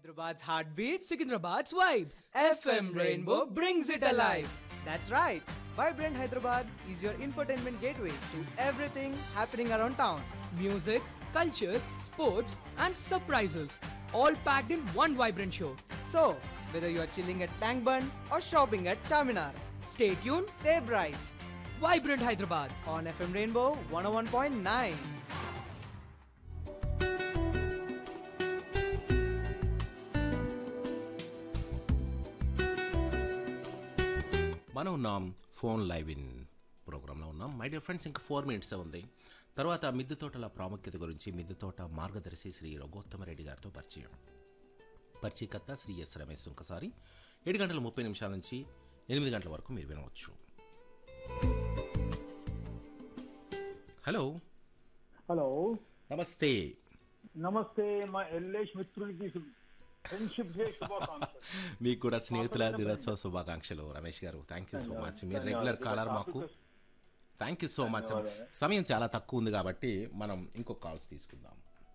Hyderabad's heartbeat, Secunderabad's vibe. FM Rainbow brings it alive. That's right. Vibrant Hyderabad is your infotainment gateway to everything happening around town. Music, culture, sports, and surprises. All packed in one vibrant show. So, whether you are chilling at Tank Bun or shopping at Charminar, Stay tuned. stay bright Vibrant Hyderabad. on FM Rainbow 101.9. మనం ఉన్నాం phone live in ప్రోగ్రాంలో ఉన్నాం my dear friends ఇంకా four minutes ఉంది తర్వాత మిద్దె తోటల ప్రాముఖ్యత గురించి మిద్దె తోట మార్గదర్శి శ్రీ రఘోత్తమరెడ్డి గారితో పరిచయం పరిచయకర్త శ్రీ ఎస్ రమేష్ ఒకసారి ఏడు గంటల ముప్పై నిమిషాల నుంచి ఎనిమిది గంటల వరకు మీరు వినవచ్చు హలో హలో నమస్తే నమస్తే మా ఎల్లేష్ మిత్రునికి ఫ్రెండ్షిప్ డే శుభాకాంక్షలు మీకు కూడా స్నేహితుల దినోత్సవ శుభాకాంక్షలు Ramesh garu thank you so much మీరు రెగ్యులర్ కాలర్ మాకు థ్యాంక్ యూ సో మచ్ సమయం చాలా తక్కువ ఉంది కాబట్టి మనం ఇంకొక కాల్స్ తీసుకుందాం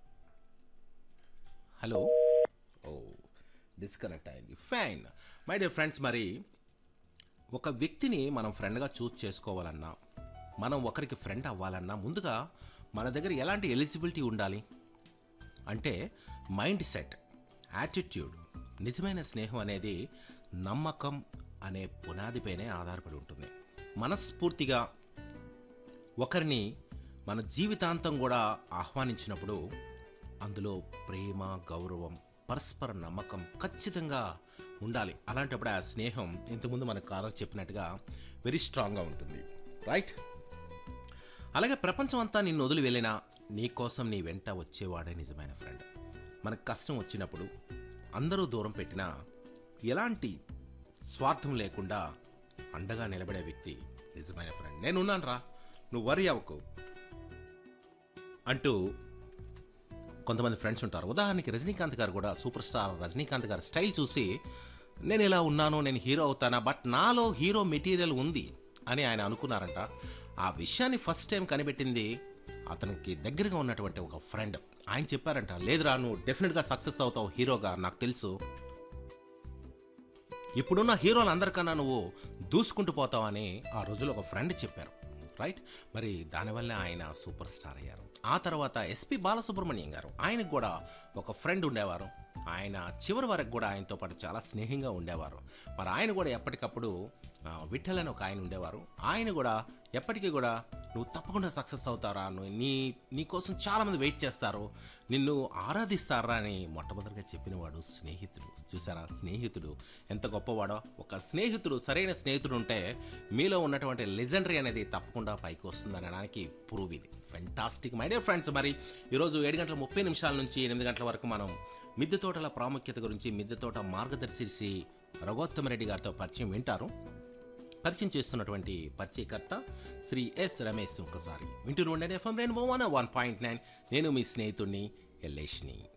హలో ఓ డిస్కనెక్ట్ అయింది ఫైన్ మై డియర్ ఫ్రెండ్స్ మరి ఒక వ్యక్తిని మనం ఫ్రెండ్గా చూస్ చేసుకోవాలన్నా మనం ఒకరికి ఫ్రెండ్ అవ్వాలన్నా ముందుగా మన దగ్గర ఎలాంటి ఎలిజిబిలిటీ ఉండాలి అంటే మైండ్ సెట్ యాటిట్యూడ్ నిజమైన స్నేహం అనేది నమ్మకం అనే పునాదిపైనే ఆధారపడి ఉంటుంది మనస్ఫూర్తిగా ఒకరిని మన జీవితాంతం కూడా ఆహ్వానించినప్పుడు అందులో ప్రేమ గౌరవం పరస్పర నమ్మకం ఖచ్చితంగా ఉండాలి అలాంటప్పుడు ఆ స్నేహం ఇంతకుముందు మన కాలర్ చెప్పినట్టుగా వెరీ స్ట్రాంగ్గా ఉంటుంది రైట్ అలాగే ప్రపంచం అంతా నిన్ను వదిలి వెళ్ళినా నీ కోసం నీ వెంట వచ్చేవాడే నిజమైన ఫ్రెండ్ మనకు కష్టం వచ్చినప్పుడు అందరూ దూరం పెట్టినా ఎలాంటి స్వార్థం లేకుండా అండగా నిలబడే వ్యక్తి నిజమైన ఫ్రెండ్ నేనున్నాను రా నువ్వు వరి అవ్వకు అంటూ కొంతమంది ఫ్రెండ్స్ ఉంటారు ఉదాహరణకి రజనీకాంత్ గారు కూడా సూపర్ స్టార్ రజనీకాంత్ గారి స్టైల్ చూసి నేను ఇలా ఉన్నాను నేను హీరో అవుతానా బట్ నాలో హీరో మెటీరియల్ ఉంది అని ఆయన అనుకున్నారంట ఆ విషయాన్ని ఫస్ట్ టైం కనిపెట్టింది అతనికి దగ్గరగా ఉన్నటువంటి ఒక ఫ్రెండ్ ఆయన చెప్పారంట లేదురా నువ్వు డెఫినెట్గా సక్సెస్ అవుతావు హీరోగా నాకు తెలుసు ఇప్పుడున్న హీరోలు అందరికన్నా నువ్వు దూసుకుంటూ పోతావని ఆ రోజులో ఒక ఫ్రెండ్ చెప్పారు రైట్ మరి దానివల్ల ఆయన సూపర్ స్టార్ అయ్యారు ఆ తర్వాత ఎస్పి బాలసుబ్రహ్మణ్యం గారు ఆయనకు కూడా ఒక ఫ్రెండ్ ఉండేవారు ఆయన చివరి వరకు కూడా ఆయనతో పాటు చాలా స్నేహంగా ఉండేవారు మరి ఆయన కూడా ఎప్పటికప్పుడు ఆ, విఠల్ అని ఒక ఆయన ఉండేవారు ఆయన కూడా ఎప్పటికీ కూడా నువ్వు తప్పకుండా సక్సెస్ అవుతారా నువ్వు నీ నీ కోసం చాలామంది వెయిట్ చేస్తారు నిన్ను ఆరాధిస్తారా అని మొట్టమొదటిగా చెప్పినవాడు స్నేహితుడు చూసారా స్నేహితుడు ఎంత గొప్పవాడో ఒక స్నేహితుడు సరైన స్నేహితుడు ఉంటే మీలో ఉన్నటువంటి లెజెండరీ అనేది తప్పకుండా పైకి వస్తుంది అనడానికి ప్రూవ్ ఇది ఫెంటాస్టిక్ మై డియర్ ఫ్రెండ్స్ మరి ఈరోజు ఏడు గంటల ముప్పై నిమిషాల నుంచి ఎనిమిది గంటల వరకు మనం మిద్దె తోటల ప్రాముఖ్యత గురించి మిద్దె తోట మార్గదర్శి శ్రీ రఘోత్తమరెడ్డి గారితో పరిచయం వింటారు పరిచయం చేస్తున్నటువంటి పరిచయకర్త శ్రీ ఎస్ రమేష్ ఒకసారి వింటూ ఉండండి FM rainbow one one point nine నేను మీ స్నేహితుడిని ఎల్లేష్ని